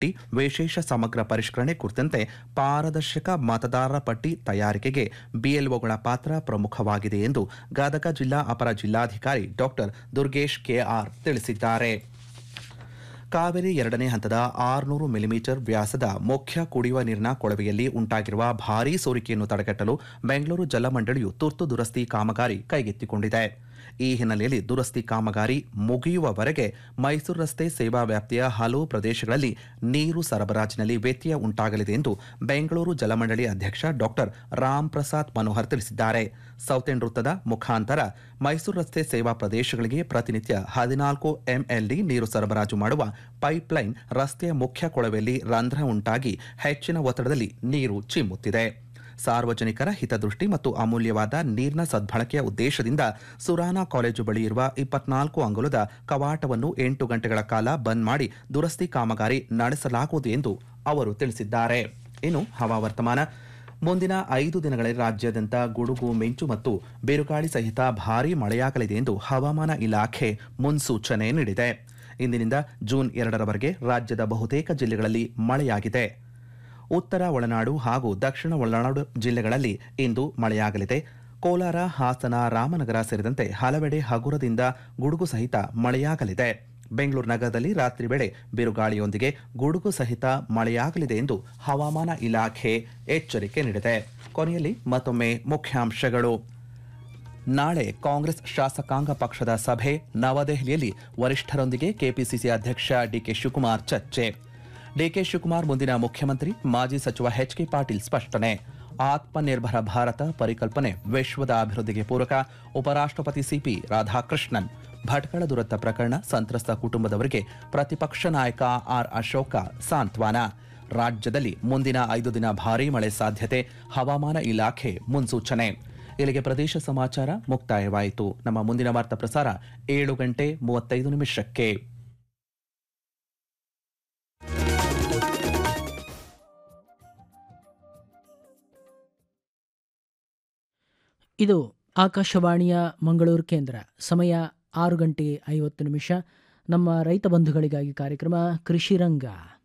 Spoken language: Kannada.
ಪಟ್ಟಿ ವಿಶೇಷ ಸಮಗ್ರ ಪರಿಷ್ಕರಣೆ ಕುರಿತಂತೆ ಪಾರದರ್ಶಕ ಮತದಾರರ ಪಟ್ಟಿ ತಯಾರಿಕೆಗೆ ಬಿಎಲ್ಒಗಳ ಪಾತ್ರ ಪ್ರಮುಖವಾಗಿದೆ ಎಂದು ಗದಗ ಜಿಲ್ಲಾ ಅಪರ ಜಿಲ್ಲಾಧಿಕಾರಿ ಡಾಕ್ಟರ್ ದುರ್ಗೇಶ್ ಕೆಆರ್ ತಿಳಿಸಿದ್ದಾರೆ ಕಾವೇರಿ ಎರಡನೇ ಹಂತದ ಆರುನೂರು ಮಿಲಿಮೀಟರ್ ವ್ಯಾಸದ ಮುಖ್ಯ ಕುಡಿಯುವ ನೀರಿನ ಕೊಳವೆಯಲ್ಲಿ ಉಂಟಾಗಿರುವ ಭಾರೀ ಸೋರಿಕೆಯನ್ನು ತಡೆಗಟ್ಟಲು ಬೆಂಗಳೂರು ಜಲಮಂಡಳಿಯು ತುರ್ತು ದುರಸ್ತಿ ಕಾಮಗಾರಿ ಕೈಗೆತ್ತಿಕೊಂಡಿದೆ ಈ ಹಿನ್ನೆಲೆಯಲ್ಲಿ ದುರಸ್ತಿ ಕಾಮಗಾರಿ ಮುಗಿಯುವವರೆಗೆ ಮೈಸೂರು ರಸ್ತೆ ಸೇವಾ ವ್ಯಾಪ್ತಿಯ ಹಲವು ಪ್ರದೇಶಗಳಲ್ಲಿ ನೀರು ಸರಬರಾಜಿನಲ್ಲಿ ವ್ಯತ್ಯಯ ಉಂಟಾಗಲಿದೆ ಎಂದು ಬೆಂಗಳೂರು ಜಲಮಂಡಳಿ ಅಧ್ಯಕ್ಷ ಡಾಕ್ಟರ್ ರಾಮ್ ಪ್ರಸಾದ್ ಮನೋಹರ್ ತಿಳಿಸಿದ್ದಾರೆ ಸೌತೆನ್ ವೃತ್ತದ ಮುಖಾಂತರ ಮೈಸೂರು ರಸ್ತೆ ಸೇವಾ ಪ್ರದೇಶಗಳಿಗೆ ಪ್ರತಿನಿತ್ಯ ಹದಿನಾಲ್ಕು ಎಂಎಲ್ಡಿ ನೀರು ಸರಬರಾಜು ಮಾಡುವ ಪೈಪ್ಲೈನ್ ರಸ್ತೆಯ ಮುಖ್ಯ ಕೊಳವೆಯಲ್ಲಿ ರಂಧ್ರ ಉಂಟಾಗಿ ಹೆಚ್ಚಿನ ಒತ್ತಡದಲ್ಲಿ ನೀರು ಚಿಮ್ಮುತ್ತಿದೆ ಸಾರ್ವಜನಿಕರ ಹಿತದೃಷ್ಟಿ ಮತ್ತು ಅಮೂಲ್ಯವಾದ ನೀರಿನ ಸದ್ಬಳಕೆಯ ಉದ್ದೇಶದಿಂದ ಸುರಾನಾ ಕಾಲೇಜು ಬಳಿ ಇರುವ ಇಪ್ಪತ್ನಾಲ್ಕು ಅಂಗುಲದ ಕವಾಟವನ್ನು ಎಂಟು ಗಂಟೆಗಳ ಕಾಲ ಬಂದ್ ಮಾಡಿ ದುರಸ್ತಿ ಕಾಮಗಾರಿ ನಡೆಸಲಾಗುವುದು ಎಂದು ಅವರು ತಿಳಿಸಿದ್ದಾರೆ ಇನ್ನು ಹವಾವರ್ತಮಾನ ಮುಂದಿನ ಐದು ದಿನಗಳಲ್ಲಿ ರಾಜ್ಯಾದ್ಯಂತ ಗುಡುಗು ಮಿಂಚು ಮತ್ತು ಬಿರುಗಾಳಿ ಸಹಿತ ಭಾರೀ ಮಳೆಯಾಗಲಿದೆ ಎಂದು ಹವಾಮಾನ ಇಲಾಖೆ ಮುನ್ಸೂಚನೆ ನೀಡಿದೆ ಇಂದಿನಿಂದ ಜೂನ್ ಎರಡರವರೆಗೆ ರಾಜ್ಯದ ಬಹುತೇಕ ಜಿಲ್ಲೆಗಳಲ್ಲಿ ಮಳೆಯಾಗಿದೆ ಉತ್ತರ ಒಳನಾಡು ಹಾಗೂ ದಕ್ಷಿಣ ಒಳನಾಡು ಜಿಲ್ಲೆಗಳಲ್ಲಿ ಇಂದು ಮಳೆಯಾಗಲಿದೆ ಕೋಲಾರ ಹಾಸನ ರಾಮನಗರ ಸೇರಿದಂತೆ ಹಲವೆಡೆ ಹಗುರದಿಂದ ಗುಡುಗು ಸಹಿತ ಮಳೆಯಾಗಲಿದೆ ಬೆಂಗಳೂರು ನಗರದಲ್ಲಿ ರಾತ್ರಿ ವೇಳೆ ಬಿರುಗಾಳಿಯೊಂದಿಗೆ ಗುಡುಗು ಸಹಿತ ಮಳೆಯಾಗಲಿದೆ ಎಂದು ಹವಾಮಾನ ಇಲಾಖೆ ಎಚ್ಚರಿಕೆ ನೀಡಿದೆ ಕೊನೆಯಲ್ಲಿ ಮತ್ತೊಮ್ಮೆ ಮುಖ್ಯಾಂಶಗಳು ನಾಳೆ ಕಾಂಗ್ರೆಸ್ ಶಾಸಕಾಂಗ ಪಕ್ಷದ ಸಭೆ ನವದೆಹಲಿಯಲ್ಲಿ ವರಿಷ್ಠರೊಂದಿಗೆ ಕೆಪಿಸಿಸಿ ಅಧ್ಯಕ್ಷ ಡಿಕೆ ಶಿವಕುಮಾರ್ ಚರ್ಚೆ ಡಿಕೆ ಶಿವಕುಮಾರ್ ಮುಂದಿನ ಮುಖ್ಯಮಂತ್ರಿ ಮಾಜಿ ಸಚಿವ ಎಚ್ಕೆ ಪಾಟೀಲ್ ಸ್ಪಷ್ಟನೆ ಆತ್ಮನಿರ್ಭರ ಭಾರತ ಪರಿಕಲ್ಪನೆ ವಿಶ್ವದ ಅಭಿವೃದ್ಧಿಗೆ ಪೂರಕ ಉಪರಾಷ್ಟ್ರಪತಿ ಸಿಪಿ ರಾಧಾಕೃಷ್ಣನ್ ಭಟ್ಕಳ ದುರಂತ ಪ್ರಕರಣ ಸಂತ್ರಸ್ತ ಕುಟುಂಬದವರಿಗೆ ಪ್ರತಿಪಕ್ಷ ನಾಯಕ ಆರ್ ಅಶೋಕ ಸಾಂತ್ವನ ರಾಜ್ಯದಲ್ಲಿ ಮುಂದಿನ ಐದು ದಿನ ಭಾರೀ ಮಳೆ ಸಾಧ್ಯತೆ ಹವಾಮಾನ ಇಲಾಖೆ ಮುನ್ಸೂಚನೆ ಇಲ್ಲಿಗೆ ಪ್ರದೇಶ ಸಮಾಚಾರ ಮುಕ್ತಾಯವಾಯಿತು ನಮ್ಮ ಮುಂದಿನ ವಾರ್ತಾ ಪ್ರಸಾರ ಏಳು ಗಂಟೆ ಮೂವತ್ತೈದು ನಿಮಿಷಕ್ಕೆ ಇದು ಆಕಾಶವಾಣಿಯ ಮಂಗಳೂರು ಕೇಂದ್ರ ಸಮಯ ಆರು ಗಂಟೆ ಐವತ್ತು ನಿಮಿಷ ನಮ್ಮ ರೈತ ಬಂಧುಗಳಿಗಾಗಿ ಕಾರ್ಯಕ್ರಮ ಕೃಷಿ ರಂಗ